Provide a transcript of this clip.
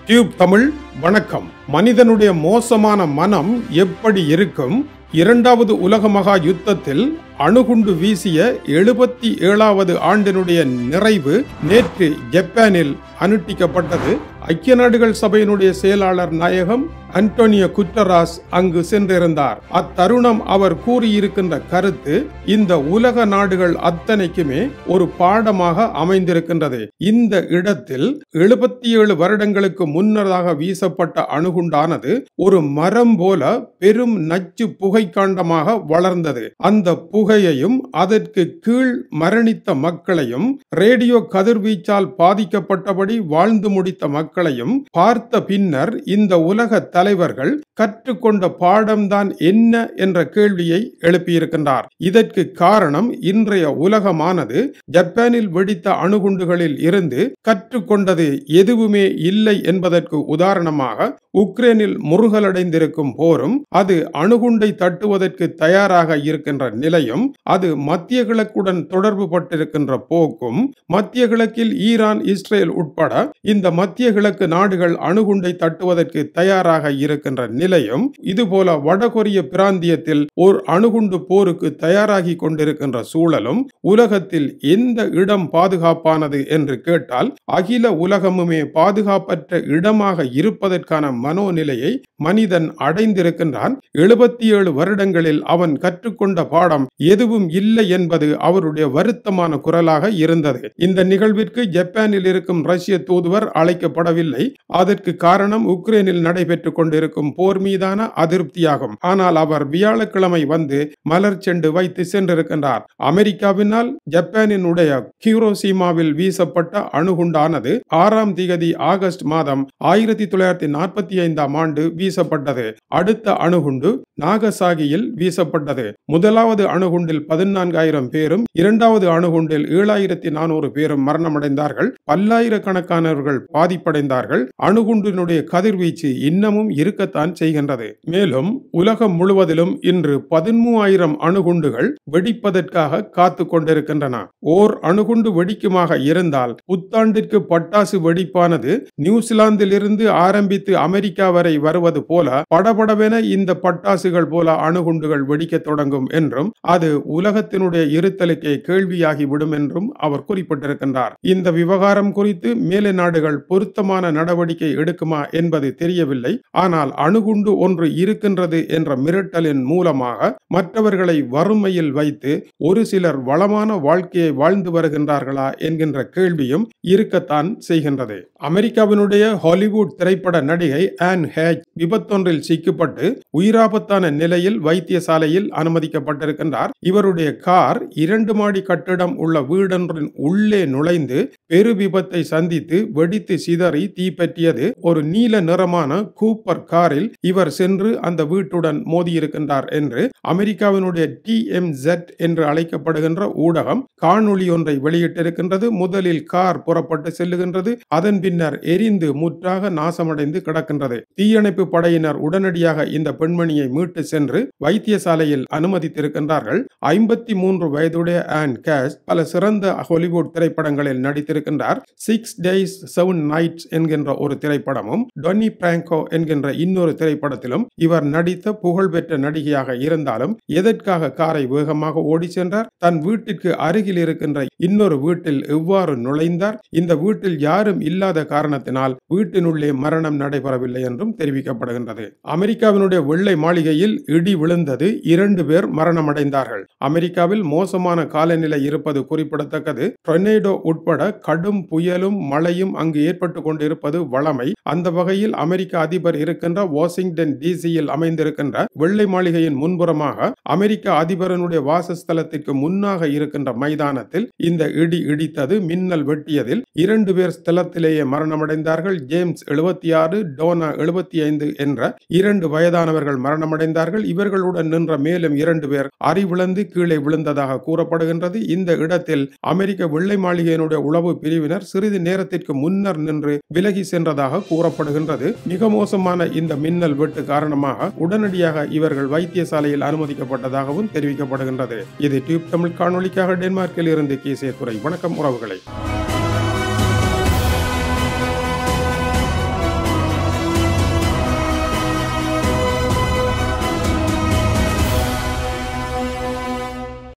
tube Tamil வணக்கம் மனிதனுடைய மோசமான மனம் எப்படி இருக்கும் இரண்டாவது உலக மகா யுத்தத்தில் அணுகுண்டு வீசிய எழுபத்தி ஏழாவது ஆண்டினுடைய நிறைவு நேற்று ஜப்பானில் அனுட்டிக்கப்பட்டது ஐக்கிய நாடுகள் சபையினுடைய செயலாளர் நாயகம் அன்டோனியோ குட்டராஸ் அங்கு சென்றிருந்தார் அத்தருணம் அவர் கூறியிருக்கின்ற கருத்து இந்த உலக நாடுகள் அத்தனைக்குமே ஒரு பாடமாக அமைந்திருக்கின்றது இந்த இடத்தில் எழுபத்தி ஏழு வருடங்களுக்கு முன்னதாக வீசப்பட்ட அணுகுண்டானது ஒரு மரம் போல பெரும் நச்சு புகை காண்டமாக வளர்ந்தது அந்த புகையையும் அதற்கு கீழ் மரணித்த மக்களையும் ரேடியோ கதிர்வீச்சால் பாதிக்கப்பட்டபடி வாழ்ந்து முடித்த மக்களையும் பார்த்த பின்னர் இந்த உலக தலைவர்கள் கற்றுக்கொண்ட பாடம்தான் என்ன என்ற கேள்வியை எழுப்பியிருக்கின்றார் இதற்கு காரணம் இன்றைய உலகமானது ஜப்பானில் வெடித்த அணுகுண்டுகளில் இருந்து கற்றுக்கொண்டது எதுவுமே இல்லை என்பதற்கு உதாரணமாக உக்ரைனில் முருகலடைந்திருக்கும் போரும் அது அணுகுண்டை தட்டுவதற்கு தயாராக இருக்கின்ற நிலையும் அது மத்திய கிழக்குடன் தொடர்பு பட்டிருக்கின்ற போக்கும் மத்திய கிழக்கில் ஈரான் இஸ்ரேல் உட்பட இந்த மத்திய கிழக்கு நாடுகள் அணுகுண்டை தட்டுவதற்கு தயாராக இருக்கின்ற நிலையும் இதுபோல வடகொரிய பிராந்தியத்தில் ஒரு அணுகுண்டு போருக்கு தயாராகி கொண்டிருக்கின்ற சூழலும் உலகத்தில் எந்த இடம் பாதுகாப்பானது என்று கேட்டால் அகில உலகமுமே பாதுகாப்பற்ற இடமாக இருப்பதற்கான மனோநிலையை மனிதன் அடைந்திருக்கின்றான் எழுபத்தி ஏழு வருடங்களில் அவன் கற்றுக்கொண்ட பாடம் எதுவும் இல்லை என்பது அவருடைய வருத்தமான குரலாக இருந்தது இந்த நிகழ்விற்கு ஜப்பானில் இருக்கும் ரஷ்ய தூதுவர் அழைக்கப்படவில்லை அதற்கு காரணம் உக்ரைனில் நடைபெற்றுக் கொண்டிருக்கும் போர் மீதான அதிருப்தியாகும் ஆனால் அவர் வியாழக்கிழமை வந்து மலர் செண்டு வைத்து சென்றிருக்கின்றார் அமெரிக்காவினால் ஜப்பானினுடைய ஹீரோசீமாவில் வீசப்பட்ட அணுகுண்டானது ஆறாம் திகதி ஆகஸ்ட் மாதம் ஆயிரத்தி தொள்ளாயிரத்தி நாற்பத்தி ஐந்தாம் ஆண்டு வீசப்பட்டது அடுத்த அணுகுண்டு நாகசாகியில் வீசப்பட்டது முதலாவது அணுகுண்டில் பதினான்காயிரம் பேரும் இரண்டாவது அணுகுண்டில் ஏழாயிரத்தி நானூறு பேரும் மரணமடைந்தார்கள் பல்லாயிரக்கணக்கானவர்கள் பாதிப்படைந்தார்கள் அணுகுண்டினுடைய கதிர்வீச்சு இன்னமும் இருக்கத்தான் செய்கின்றது மேலும் உலகம் முழுவதிலும் இன்று பதிமூவாயிரம் அணுகுண்டுகள் வெடிப்பதற்காக காத்து கொண்டிருக்கின்றன ஓர் அணுகுண்டு வெடிக்குமாக இருந்தால் புத்தாண்டிற்கு பட்டாசு வெடிப்பானது நியூசிலாந்தில் இருந்து ஆரம்பித்து அமெரிக்கா வரை வருவது போல படபடவென இந்த பட்டாசுகள் போல அணுகுண்டுகள் வெடிக்க தொடங்கும் என்றும் அது உலகத்தினுடைய இருத்தலுக்கே கேள்வியாகி விடும் என்றும் அவர் குறிப்பிட்டிருக்கின்றார் இந்த விவகாரம் குறித்து மேலை நாடுகள் பொருத்தமான நடவடிக்கை எடுக்குமா என்பது தெரியவில்லை ஆனால் அணுகுண்டு ஒன்று இருக்கின்றது என்ற மிரட்டலின் மூலமாக மற்றவர்களை வறுமையில் வைத்து ஒரு சிலர் வளமான வாழ்க்கையை வாழ்ந்து வருகின்றார்களா என்கின்ற கேள்வியும் இருக்கத்தான் செய்கின்றது அமெரிக்காவினுடைய ஹாலிவுட் திரைப்பட நடிகை ஆன் ஹேஜ் விபத்தொன்றில் சிக்கப்பட்டு உயிராபத்தான நிலையில் வைத்தியசாலையில் அனுமதிக்கப்பட்டிருக்கின்றார் இவருடைய கார் இரண்டு மாடி கட்டிடம் உள்ள வீடொன்றின் உள்ளே நுழைந்து பெரு விபத்தை சந்தித்து வெடித்து சிதறி தீப்பற்றியது ஒரு நீல நிறமான கூப்பர் காரில் இவர் சென்று அந்த வீட்டுடன் மோதியிருக்கின்றார் என்று அமெரிக்காவினுடைய டி எம் ஜெட் என்று அழைக்கப்படுகின்ற ஊடகம் காணொளி ஒன்றை வெளியிட்டிருக்கின்றது முதலில் கார் புறப்பட்டு செல்லுகின்றது அதன் பின்னர் எரிந்து முற்றாக நாசமடைந்து கிடக்கின்றது தீயணைப்பு படையினர் உடனடியாக இந்த பெண்மணியை மீட்டு சென்று வைத்தியசாலையில் அனுமதித்திருக்கின்றார்கள் ஐம்பத்தி மூன்று வயதுடைய ஆன் கேஷ் பல சிறந்த ஹாலிவுட் திரைப்படங்களில் நடித்திருக்கின்றார் சிக்ஸ் டேஸ் செவன் நைட்ஸ் என்கின்ற ஒரு திரைப்படமும் டொன்னி பிராங்கோ என்கின்ற இன்னொரு திரைப்படத்திலும் இவர் நடித்த புகழ்பெற்ற நடிகையாக இருந்தாலும் எதற்காக காரை வேகமாக ஓடி சென்றார் தன் வீட்டிற்கு அருகில் இருக்கின்ற இன்னொரு வீட்டில் எவ்வாறு நுழைந்தார் இந்த வீட்டில் யாரும் இல்லாத காரணத்தினால் வீட்டினுள்ளே மரணம் நடைபெறவில்லை என்றும் தெரிவிக்கப்படுகின்றது அமெரிக்காவினுடைய வெள்ளை மாளிகையில் இடி விழுந்தது இரண்டு பேர் மரணமடைந்தார்கள் அமெரிக்காவில் மோசமான காலநிலை இருப்பது குறிப்பிடத்தக்கது டொர்னேடோ உட்பட கடும் புயலும் மழையும் அங்கு ஏற்பட்டு கொண்டிருப்பது வளமை அந்த வகையில் அமெரிக்க அதிபர் இருக்கின்ற வாஷிங்டன் டிசியில் அமைந்திருக்கின்ற வெள்ளை மாளிகையின் முன்புறமாக அமெரிக்க அதிபரனுடைய வாசஸ்தலத்திற்கு முன்னாக இருக்கின்ற மைதானத்தில் இந்த இடி இடித்தது மின்னல் வெட்டியதில் இரண்டு பேர் ஸ்தலத்திலேயே மரணமடைந்தார்கள் ஜேம்ஸ் எழுபத்தி ஆறு டோனா எழுபத்தி ஐந்து என்ற இரண்டு வயதானவர்கள் மரணமடைந்தார்கள் இவர்களுடன் நின்ற மேலும் இரண்டு பேர் அறிவிழந்து கீழே விழுந்ததாக கூறப்படுகின்றது இந்த இடத்தில் அமெரிக்க வெள்ளை மாளிகையினுடைய உளவு பிரிவினர் சிறிது நேரத்திற்கு முன்னர் நின்று விலகி சென்றதாக கூறப்படுகின்றது மிக மோசமான இந்த மின்னல் வெட்டு காரணமாக உடனடியாக இவர்கள் வைத்தியசாலையில் அனுமதிக்கப்பட்டதாகவும் தெரிவிக்கப்படுகின்றது இது டியூப் தமிழ் காணொலிக்காக டென்மார்க்கில் இருந்து கேசிய துறை வணக்கம் உறவுகளை